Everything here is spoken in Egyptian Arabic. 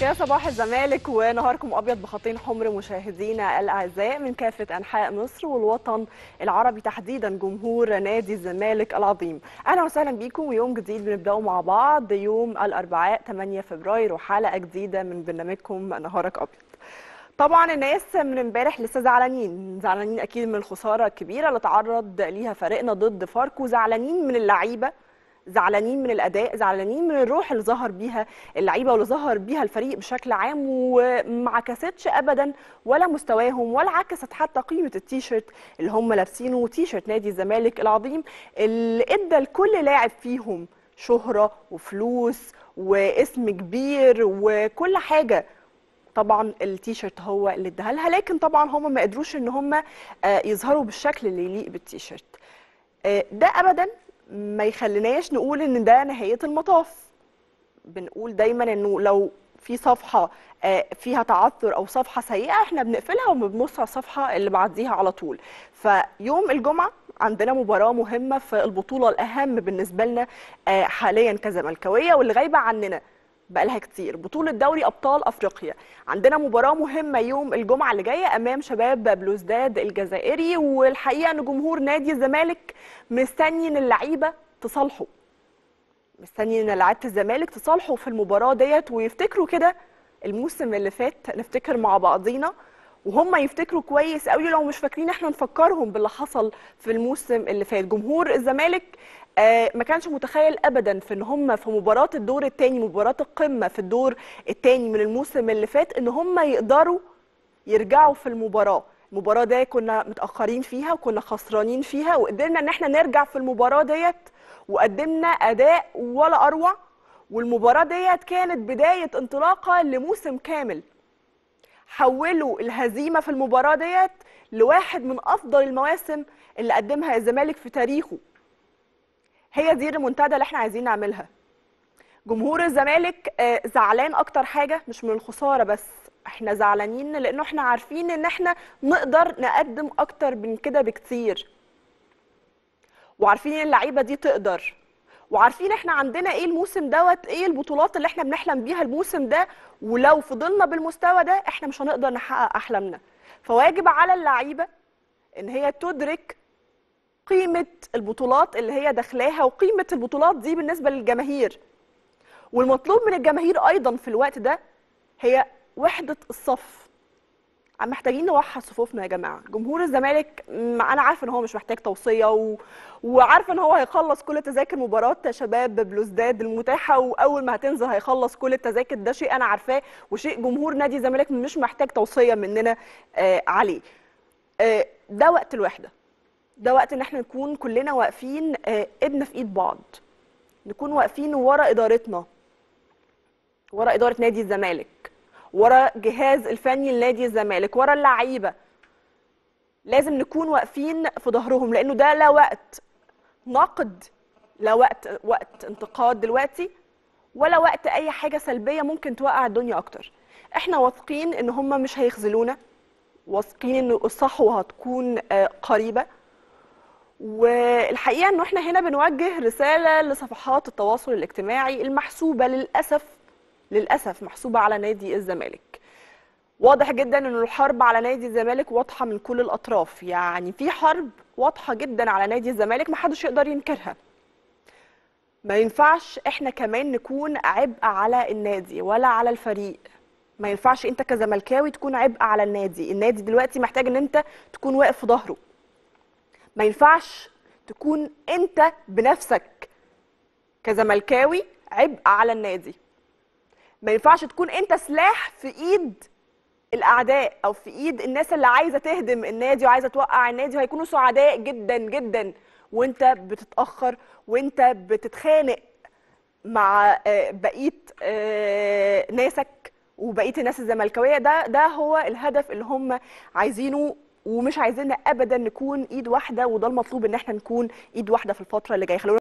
يا صباح الزمالك ونهاركم ابيض بخطين حمر مشاهدينا الاعزاء من كافه انحاء مصر والوطن العربي تحديدا جمهور نادي الزمالك العظيم اهلا وسهلا بيكم ويوم جديد بنبداه مع بعض يوم الاربعاء 8 فبراير وحلقه جديده من برنامجكم نهارك ابيض طبعا الناس من امبارح لسه زعلانين زعلانين اكيد من الخساره الكبيره اللي تعرض ليها فريقنا ضد فاركو زعلانين من اللعيبه زعلانين من الاداء زعلانين من الروح اللي ظهر بيها اللعيبه واللي ظهر بيها الفريق بشكل عام وما عكستش ابدا ولا مستواهم ولا عكست حتى قيمه التيشيرت اللي هم لابسينه تيشيرت نادي الزمالك العظيم اللي ادى لكل لاعب فيهم شهره وفلوس واسم كبير وكل حاجه طبعا التيشيرت هو اللي اداها لها لكن طبعا هم ما قدروش ان هم يظهروا بالشكل اللي يليق بالتيشيرت ده ابدا ما يخليناش نقول ان ده نهايه المطاف بنقول دايما انه لو في صفحه فيها تعثر او صفحه سيئه احنا بنقفلها وبنبص على الصفحه اللي بعديها على طول فيوم الجمعه عندنا مباراه مهمه في البطوله الاهم بالنسبه لنا حاليا كزملكاويه واللي غايبه عننا بقالها كتير بطولة دوري أبطال أفريقيا عندنا مباراة مهمة يوم الجمعة اللي جاية أمام شباب بلوزداد الجزائري والحقيقة أن جمهور نادي الزمالك مستني أن اللعيبة تصالحوا مستني أن لعيبة الزمالك تصالحوا في المباراة ديت ويفتكروا كده الموسم اللي فات نفتكر مع بعضينا وهم يفتكروا كويس قوي لو مش فاكرين احنا نفكرهم باللي حصل في الموسم اللي فات جمهور الزمالك آه ما كانش متخيل ابدا في ان هم في مباراه الدور الثاني مباراه القمه في الدور الثاني من الموسم اللي فات ان هم يقدروا يرجعوا في المباراه المباراه دي كنا متاخرين فيها وكنا خسرانين فيها وقدرنا ان احنا نرجع في المباراه ديت وقدمنا اداء ولا اروع والمباراه ديت كانت بدايه انطلاقه لموسم كامل حولوا الهزيمه في المباراه ديت لواحد من افضل المواسم اللي قدمها الزمالك في تاريخه هي دي المنتدى اللي احنا عايزين نعملها جمهور الزمالك زعلان اكتر حاجه مش من الخساره بس احنا زعلانين لانه احنا عارفين ان احنا نقدر نقدم اكتر من كده بكتير وعارفين ان اللعيبه دي تقدر وعارفين احنا عندنا ايه الموسم دوت ايه البطولات اللي احنا بنحلم بيها الموسم ده ولو فضلنا بالمستوى ده احنا مش هنقدر نحقق احلامنا فواجب على اللعيبه ان هي تدرك قيمه البطولات اللي هي داخلاها وقيمه البطولات دي بالنسبه للجماهير والمطلوب من الجماهير ايضا في الوقت ده هي وحده الصف محتاجين نوحد صفوفنا يا جماعه جمهور الزمالك انا عارفه ان هو مش محتاج توصيه و... وعارفه ان هو هيخلص كل تذاكر مباراه شباب بلوزداد المتاحه واول ما هتنزل هيخلص كل التذاكر ده شيء انا عارفاه وشيء جمهور نادي الزمالك مش محتاج توصيه مننا آه عليه آه ده وقت الوحده ده وقت ان احنا نكون كلنا واقفين آه ايدنا في ايد بعض نكون واقفين ورا ادارتنا ورا اداره نادي الزمالك ورا جهاز الفني لنادي الزمالك ورا اللعيبه لازم نكون واقفين في ظهرهم لانه ده لا وقت نقد لا وقت وقت انتقاد دلوقتي ولا وقت اي حاجه سلبيه ممكن توقع الدنيا اكتر احنا واثقين ان هم مش هيخذلونا واثقين ان الصحوه هتكون قريبه والحقيقه انه احنا هنا بنوجه رساله لصفحات التواصل الاجتماعي المحسوبه للاسف للاسف محسوبه على نادي الزمالك واضح جدا ان الحرب على نادي الزمالك واضحه من كل الاطراف يعني في حرب واضحه جدا على نادي الزمالك ما حدش يقدر ينكرها ما ينفعش احنا كمان نكون عبء على النادي ولا على الفريق ما ينفعش انت كزملكاوي تكون عبء على النادي النادي دلوقتي محتاج ان انت تكون واقف في ظهره ما ينفعش تكون انت بنفسك كزملكاوي عبء على النادي ما ينفعش تكون انت سلاح في ايد الاعداء او في ايد الناس اللي عايزه تهدم النادي وعايزه توقع النادي وهيكونوا سعداء جدا جدا وانت بتتاخر وانت بتتخانق مع بقيه ناسك وبقيه الناس الزملكاويه ده ده هو الهدف اللي هم عايزينه ومش عايزيننا ابدا نكون ايد واحده وده المطلوب ان احنا نكون ايد واحده في الفتره اللي جايه